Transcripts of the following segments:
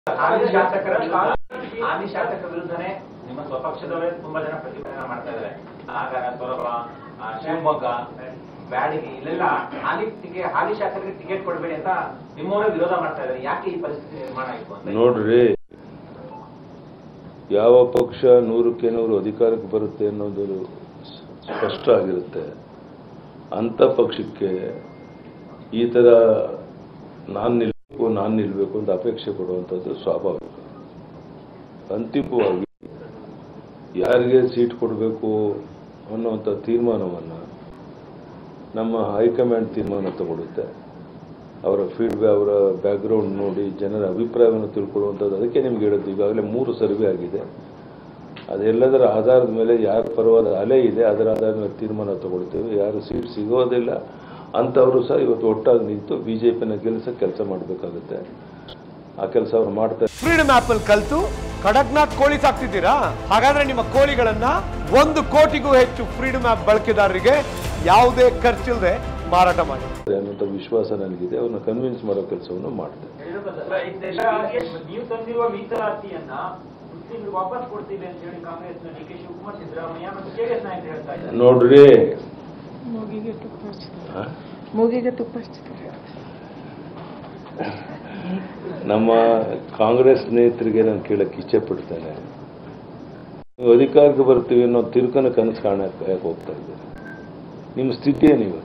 ಹಾಲಿ ಶಾಸಕರ ಹಾಲಿ ಶಾಸಕರ ವಿರುದ್ಧನೇ ನಿಮ್ಮ ಸ್ವಪಕ್ಷದವರೇ ತುಂಬಾ ಜನ ಪ್ರತಿಭಟನೆ ಮಾಡ್ತಾ ಇದ್ದಾರೆ ನಾಗರ ಸೊರಬ ಆ, ಶಿವಮೊಗ್ಗ ಬ್ಯಾಡಗಿ ಇಲ್ಲೆಲ್ಲ ಹಾಲಿ ಟಿಕೆಟ್ ಹಾಲಿ ಶಾಸಕರಿಗೆ ಟಿಕೆಟ್ ಕೊಡಬೇಡಿ ಅಂತ ನಿಮ್ಮವರೇ ವಿರೋಧ ಮಾಡ್ತಾ ಇದ್ದಾರೆ ಯಾಕೆ ಈ ಪರಿಸ್ಥಿತಿ ನಿರ್ಮಾಣ ಆಯ್ತು ಅಂತ ನೋಡ್ರಿ ಯಾವ ಪಕ್ಷ ನೂರಕ್ಕೆ ನೂರು ಅಧಿಕಾರಕ್ಕೆ ಬರುತ್ತೆ ಅನ್ನೋದು ಸ್ಪಷ್ಟ ಆಗಿರುತ್ತೆ ಅಂಥ ಪಕ್ಷಕ್ಕೆ ಈ ಥರ ನಾನು ನಿಲ್ಬೇಕು ನಾನು ನಿಲ್ಬೇಕು ಅಂತ ಅಪೇಕ್ಷೆ ಪಡುವಂಥದ್ದು ಸ್ವಾಭಾವಿಕ ಅಂತಿಮವಾಗಿ ಯಾರಿಗೆ ಸೀಟ್ ಕೊಡಬೇಕು ಅನ್ನುವಂಥ ತೀರ್ಮಾನವನ್ನು ನಮ್ಮ ಹೈಕಮಾಂಡ್ ತೀರ್ಮಾನ ತಗೊಳುತ್ತೆ ಅವರ ಫೀಡ್ಬ್ಯಾಕ್ ಅವರ ಬ್ಯಾಕ್ಗ್ರೌಂಡ್ ನೋಡಿ ಜನರ ಅಭಿಪ್ರಾಯವನ್ನು ತಿಳ್ಕೊಳ್ಳುವಂಥದ್ದು ಅದಕ್ಕೆ ನಿಮ್ಗೆ ಹೇಳೋದು ಈಗಾಗಲೇ ಮೂರು ಸರ್ವೆ ಆಗಿದೆ ಅದೆಲ್ಲದರ ಆಧಾರದ ಮೇಲೆ ಯಾರ ಪರವಾದ ಅಲೆ ಇದೆ ಅದರ ಆಧಾರದ ಮೇಲೆ ತೀರ್ಮಾನ ತಗೊಳ್ತೇವೆ ಯಾರು ಸೀಟ್ ಸಿಗೋದಿಲ್ಲ ಅಂಥವರು ಸಹ ಇವತ್ತು ಒಟ್ಟಾಗಿ ನಿಂತು ಬಿ ಜೆ ಪಿನ ಗೆಲ್ಲಿಸ ಕೆಲಸ ಮಾಡಬೇಕಾಗುತ್ತೆ ಆ ಕೆಲಸ ಅವ್ರು ಮಾಡ್ತಾರೆ ಫ್ರೀಡಮ್ ಆಪ್ ಅಲ್ಲಿ ಕಲ್ತು ಕಡಕ್ನಾಥ್ ಕೋಳಿ ಸಾಕ್ತಿದ್ದೀರಾ ಹಾಗಾದ್ರೆ ನಿಮ್ಮ ಕೋಳಿಗಳನ್ನ ಒಂದು ಕೋಟಿಗೂ ಹೆಚ್ಚು ಫ್ರೀಡಮ್ ಆಪ್ ಬಳಕೆದಾರರಿಗೆ ಯಾವುದೇ ಖರ್ಚಿಲ್ಲದೆ ಮಾರಾಟ ಮಾಡಿ ಅನ್ನೋಂಥ ವಿಶ್ವಾಸ ನನಗಿದೆ ಅವ್ರನ್ನ ಕನ್ವಿನ್ಸ್ ಮಾಡೋ ಕೆಲಸವನ್ನು ಮಾಡ್ತೇವೆ ನೀವು ತಂದಿರುವ ಮೀಸಲಾತಿಯನ್ನ ಮುಸ್ಲಿಮರಿಗೆ ವಾಪಸ್ ಕೊಡ್ತೀವಿ ಅಂತ ಹೇಳಿ ಕಾಂಗ್ರೆಸ್ನ ಡಿ ಕೆ ಶಿವಕುಮಾರ್ ಸಿದ್ದರಾಮಯ್ಯ ಮತ್ತು ಜೆಡಿಎಸ್ ನಾಯಕರು ಹೇಳ್ತಾ ಇದ್ದಾರೆ ನೋಡ್ರಿ ಮೂಗಿಗೆ ತುಪ್ಪ ಹಚ್ತಾರೆ ಹ? ಮೂಗಿಗೆ ತುಪ್ಪ ಹಚ್ತಾರೆ ನಮ್ಮ ಕಾಂಗ್ರೆಸ್ ಸ್ನೇಹಿತರಿಗೆ ನಾನು ಕೇಳಕ್ಕೆ ಇಚ್ಛೆ ಪಡ್ತೇನೆ ನೀವು ಅಧಿಕಾರಕ್ಕೆ ಬರ್ತೀವಿ ಅನ್ನೋ ತಿರುಕನ ಕನಸು ಕಾಣಕ್ಕೆ ಯಾಕೆ ಹೋಗ್ತಾ ಇದ್ದೀರಿ ನಿಮ್ಮ ಸ್ಥಿತಿ ಏನು ಇವತ್ತು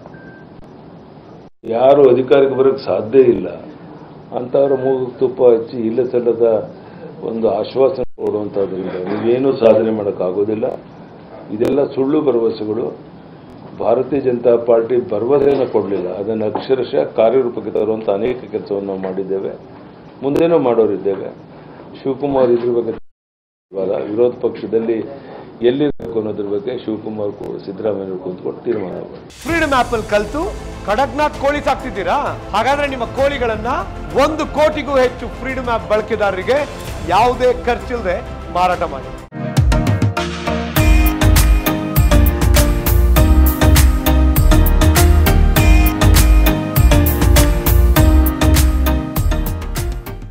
ಯಾರು ಅಧಿಕಾರಕ್ಕೆ ಬರೋಕ್ಕೆ ಸಾಧ್ಯ ಇಲ್ಲ ಅಂಥವ್ರ ಮೂಗು ತುಪ್ಪ ಹಚ್ಚಿ ಇಲ್ಲ ಸಲ್ಲದ ಒಂದು ಆಶ್ವಾಸನೆ ಕೊಡುವಂಥದ್ರಿಂದ ನೀವೇನೂ ಸಾಧನೆ ಮಾಡೋಕ್ಕಾಗೋದಿಲ್ಲ ಇದೆಲ್ಲ ಸುಳ್ಳು ಭರವಸೆಗಳು ಭಾರತೀಯ ಜನತಾ ಪಾರ್ಟಿ ಭರವಸೆಯನ್ನು ಕೊಡಲಿಲ್ಲ ಅದನ್ನು ಅಕ್ಷರಶಃ ಕಾರ್ಯರೂಪಕ್ಕೆ ತರುವಂಥ ಅನೇಕ ಕೆಲಸವನ್ನು ನಾವು ಮಾಡಿದ್ದೇವೆ ಮುಂದೇನೂ ಮಾಡೋರಿದ್ದೇವೆ ಶಿವಕುಮಾರ್ ಇದ್ರ ಬಗ್ಗೆ ಇವಾಗ ವಿರೋಧ ಪಕ್ಷದಲ್ಲಿ ಎಲ್ಲಿರಬೇಕು ಅನ್ನೋದ್ರ ಬಗ್ಗೆ ಶಿವಕುಮಾರ್ ಕೂ- ಸಿದ್ದರಾಮಯ್ಯ ಕುಂತ್ಕೊಂಡು ತೀರ್ಮಾನ ಮಾಡಿ ಫ್ರೀಡಮ್ ಆಪ್ ಅಲ್ಲಿ ಕಲ್ತು ಕಡಕ್ನಾಥ್ ಕೋಳಿ ಸಾಕ್ತಿದ್ದೀರಾ ಹಾಗಾದ್ರೆ ನಿಮ್ಮ ಕೋಳಿಗಳನ್ನ ಒಂದು ಕೋಟಿಗೂ ಹೆಚ್ಚು ಫ್ರೀಡಮ್ ಆಪ್ ಬಳಕೆದಾರರಿಗೆ ಯಾವುದೇ ಖರ್ಚಿಲ್ಲದೆ ಮಾರಾಟ ಮಾಡಿ